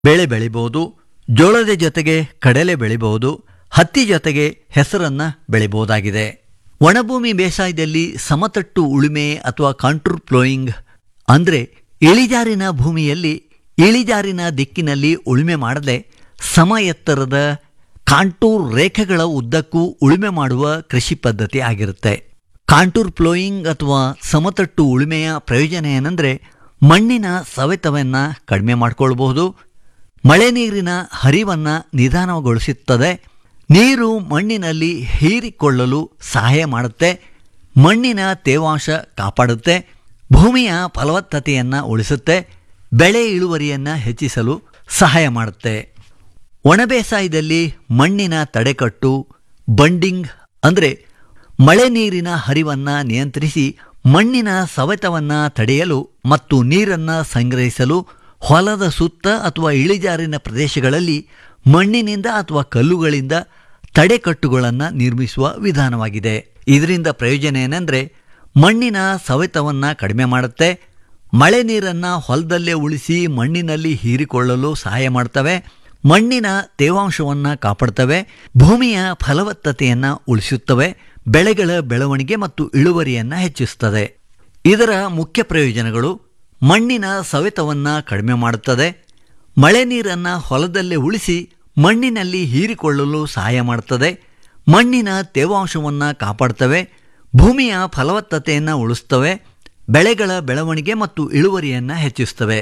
ಬೆಳೆ ಬೆಳಿಬೋದು ಜೋಳದ ಜೊತೆಗೆ ಕಡಲೆ ಬೆಳಿಬಹುದು ಹತ್ತಿ ಜೊತೆಗೆ ಹೆಸರನ್ನ ಬೆಳಿಬಹುದಾಗಿದೆ ಒಣಭೂಮಿ ಬೇಸಾಯದಲ್ಲಿ ಸಮತಟ್ಟು ಉಳುಮೆ ಅಥವಾ ಕಾಂಟೂರ್ ಪ್ಲೋಯಿಂಗ್ ಅಂದರೆ ಇಳಿಜಾರಿನ ಭೂಮಿಯಲ್ಲಿ ಇಳಿಜಾರಿನ ದಿಕ್ಕಿನಲ್ಲಿ ಉಳುಮೆ ಮಾಡದೆ ಸಮ ಎತ್ತರದ ಕಾಂಟೂರ್ ರೇಖೆಗಳ ಉದ್ದಕ್ಕೂ ಉಳುಮೆ ಮಾಡುವ ಕೃಷಿ ಪದ್ಧತಿ ಆಗಿರುತ್ತೆ ಕಾಂಟೂರ್ ಪ್ಲೋಯಿಂಗ್ ಅಥವಾ ಸಮತಟ್ಟು ಉಳುಮೆಯ ಪ್ರಯೋಜನ ಏನಂದರೆ ಮಣ್ಣಿನ ಸವೆತವನ್ನು ಕಡಿಮೆ ಮಾಡಿಕೊಳ್ಬಹುದು ಮಳೆ ನೀರಿನ ಹರಿವನ್ನು ನಿಧಾನಗೊಳಿಸುತ್ತದೆ ನೀರು ಮಣ್ಣಿನಲ್ಲಿ ಹೀರಿಕೊಳ್ಳಲು ಸಹಾಯ ಮಾಡುತ್ತೆ ಮಣ್ಣಿನ ತೇವಾಂಶ ಕಾಪಾಡುತ್ತೆ ಭೂಮಿಯ ಫಲವತ್ತತೆಯನ್ನು ಉಳಿಸುತ್ತೆ ಬೆಳೆ ಇಳುವರಿಯನ್ನು ಹೆಚ್ಚಿಸಲು ಸಹಾಯ ಮಾಡುತ್ತೆ ಒಣ ಬೇಸಾಯದಲ್ಲಿ ಮಣ್ಣಿನ ತಡೆಕಟ್ಟು ಬಂಡಿಂಗ್ ಅಂದರೆ ಮಳೆ ನೀರಿನ ಹರಿವನ್ನು ನಿಯಂತ್ರಿಸಿ ಮಣ್ಣಿನ ಸವೆತವನ್ನು ತಡೆಯಲು ಮತ್ತು ನೀರನ್ನು ಸಂಗ್ರಹಿಸಲು ಹೊಲದ ಸುತ್ತ ಅಥವಾ ಇಳಿಜಾರಿನ ಪ್ರದೇಶಗಳಲ್ಲಿ ಮಣ್ಣಿನಿಂದ ಅಥವಾ ಕಲ್ಲುಗಳಿಂದ ತಡೆಕಟ್ಟುಗಳನ್ನು ನಿರ್ಮಿಸುವ ವಿಧಾನವಾಗಿದೆ ಇದರಿಂದ ಪ್ರಯೋಜನ ಏನೆಂದರೆ ಮಣ್ಣಿನ ಸವೆತವನ್ನು ಕಡಿಮೆ ಮಾಡುತ್ತೆ ಮಳೆ ನೀರನ್ನು ಹೊಲದಲ್ಲೇ ಉಳಿಸಿ ಮಣ್ಣಿನಲ್ಲಿ ಹೀರಿಕೊಳ್ಳಲು ಸಹಾಯ ಮಾಡ್ತವೆ ಮಣ್ಣಿನ ತೇವಾಂಶವನ್ನು ಕಾಪಾಡ್ತವೆ ಭೂಮಿಯ ಫಲವತ್ತತೆಯನ್ನು ಉಳಿಸುತ್ತವೆ ಬೆಳೆಗಳ ಬೆಳವಣಿಗೆ ಮತ್ತು ಇಳುವರಿಯನ್ನು ಹೆಚ್ಚಿಸುತ್ತದೆ ಇದರ ಮುಖ್ಯ ಪ್ರಯೋಜನಗಳು ಮಣ್ಣಿನ ಸವೆತವನ್ನು ಕಡಿಮೆ ಮಾಡುತ್ತದೆ ಮಳೆ ನೀರನ್ನು ಹೊಲದಲ್ಲೇ ಉಳಿಸಿ ಮಣ್ಣಿನಲ್ಲಿ ಹೀರಿಕೊಳ್ಳಲು ಸಹಾಯ ಮಾಡುತ್ತದೆ ಮಣ್ಣಿನ ತೇವಾಂಶವನ್ನು ಕಾಪಾಡ್ತವೆ ಭೂಮಿಯ ಫಲವತ್ತತೆಯನ್ನು ಉಳಿಸ್ತವೆ ಬೆಳೆಗಳ ಬೆಳವಣಿಗೆ ಮತ್ತು ಇಳುವರಿಯನ್ನು ಹೆಚ್ಚಿಸ್ತವೆ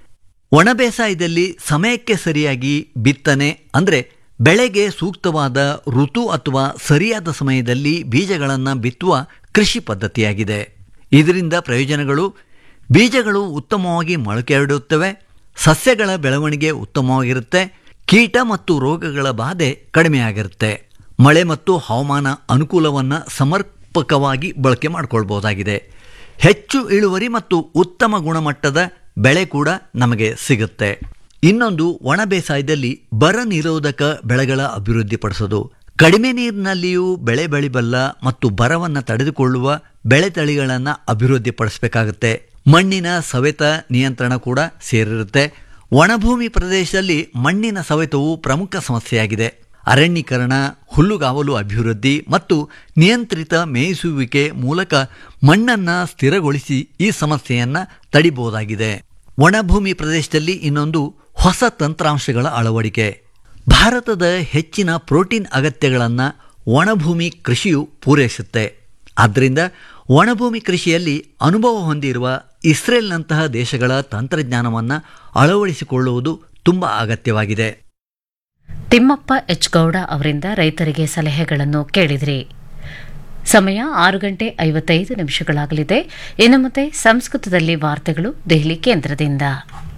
ಒಣ ಬೇಸಾಯದಲ್ಲಿ ಸಮಯಕ್ಕೆ ಸರಿಯಾಗಿ ಬಿತ್ತನೆ ಅಂದರೆ ಬೆಳೆಗೆ ಸೂಕ್ತವಾದ ಋತು ಅಥವಾ ಸರಿಯಾದ ಸಮಯದಲ್ಲಿ ಬೀಜಗಳನ್ನು ಬಿತ್ತುವ ಕೃಷಿ ಪದ್ಧತಿಯಾಗಿದೆ ಇದರಿಂದ ಪ್ರಯೋಜನಗಳು ಬೀಜಗಳು ಉತ್ತಮವಾಗಿ ಮೊಳಕೆಯೊಡೆಯುತ್ತವೆ ಸಸ್ಯಗಳ ಬೆಳವಣಿಗೆ ಉತ್ತಮವಾಗಿರುತ್ತೆ ಕೀಟ ಮತ್ತು ರೋಗಗಳ ಬಾಧೆ ಕಡಿಮೆಯಾಗಿರುತ್ತೆ ಮಳೆ ಮತ್ತು ಹವಾಮಾನ ಅನುಕೂಲವನ್ನು ಸಮರ್ಪಕವಾಗಿ ಬಳಕೆ ಮಾಡಿಕೊಳ್ಬಹುದಾಗಿದೆ ಹೆಚ್ಚು ಇಳುವರಿ ಮತ್ತು ಉತ್ತಮ ಗುಣಮಟ್ಟದ ಬೆಳೆ ಕೂಡ ನಮಗೆ ಸಿಗುತ್ತೆ ಇನ್ನೊಂದು ಒಣ ಬೇಸಾಯದಲ್ಲಿ ಬರ ನಿರೋಧಕ ಬೆಳೆಗಳ ಅಭಿವೃದ್ಧಿಪಡಿಸೋದು ಕಡಿಮೆ ನೀರಿನಲ್ಲಿಯೂ ಬೆಳೆ ಬೆಳಿಬಲ್ಲ ಮತ್ತು ಬರವನ್ನು ತಡೆದುಕೊಳ್ಳುವ ಬೆಳೆ ತಳಿಗಳನ್ನು ಅಭಿವೃದ್ಧಿಪಡಿಸಬೇಕಾಗುತ್ತೆ ಮಣ್ಣಿನ ಸವೆತ ನಿಯಂತ್ರಣ ಕೂಡ ಸೇರಿರುತ್ತೆ ಒಣಭೂಮಿ ಪ್ರದೇಶದಲ್ಲಿ ಮಣ್ಣಿನ ಸವೆತವು ಪ್ರಮುಖ ಸಮಸ್ಯೆಯಾಗಿದೆ ಅರಣ್ಯೀಕರಣ ಹುಲ್ಲುಗಾವಲು ಅಭಿವೃದ್ಧಿ ಮತ್ತು ನಿಯಂತ್ರಿತ ಮೇಯಿಸುವಿಕೆ ಮೂಲಕ ಮಣ್ಣನ್ನು ಸ್ಥಿರಗೊಳಿಸಿ ಈ ಸಮಸ್ಯೆಯನ್ನು ತಡಿಬಹುದಾಗಿದೆ ಒಣಭೂಮಿ ಪ್ರದೇಶದಲ್ಲಿ ಇನ್ನೊಂದು ಹೊಸ ತಂತ್ರಾಂಶಗಳ ಅಳವಡಿಕೆ ಭಾರತದ ಹೆಚ್ಚಿನ ಪ್ರೋಟೀನ್ ಅಗತ್ಯಗಳನ್ನು ಒಣಭೂಮಿ ಕೃಷಿಯು ಪೂರೈಸುತ್ತೆ ಆದ್ದರಿಂದ ಒಣಭೂಮಿ ಕೃಷಿಯಲ್ಲಿ ಅನುಭವ ಹೊಂದಿರುವ ಇಸ್ರೇಲ್ನಂತಹ ದೇಶಗಳ ತಂತ್ರಜ್ಞಾನವನ್ನು ಅಳವಡಿಸಿಕೊಳ್ಳುವುದು ತುಂಬ ಅಗತ್ಯವಾಗಿದೆ ತಿಮ್ಮಪ್ಪ ಎಚ್ ಗೌಡ ಅವರಿಂದ ರೈತರಿಗೆ ಸಲಹೆಗಳನ್ನು ಕೇಳಿದ್ರಿ ಸಮಯ ಆರು ಗಂಟೆ ಐವತ್ತೈದು ನಿಮಿಷಗಳಾಗಲಿದೆ ಇನ್ನು ಮತ್ತೆ ಸಂಸ್ಕೃತದಲ್ಲಿ ವಾರ್ತೆಗಳು ದೆಹಲಿ ಕೇಂದ್ರದಿಂದ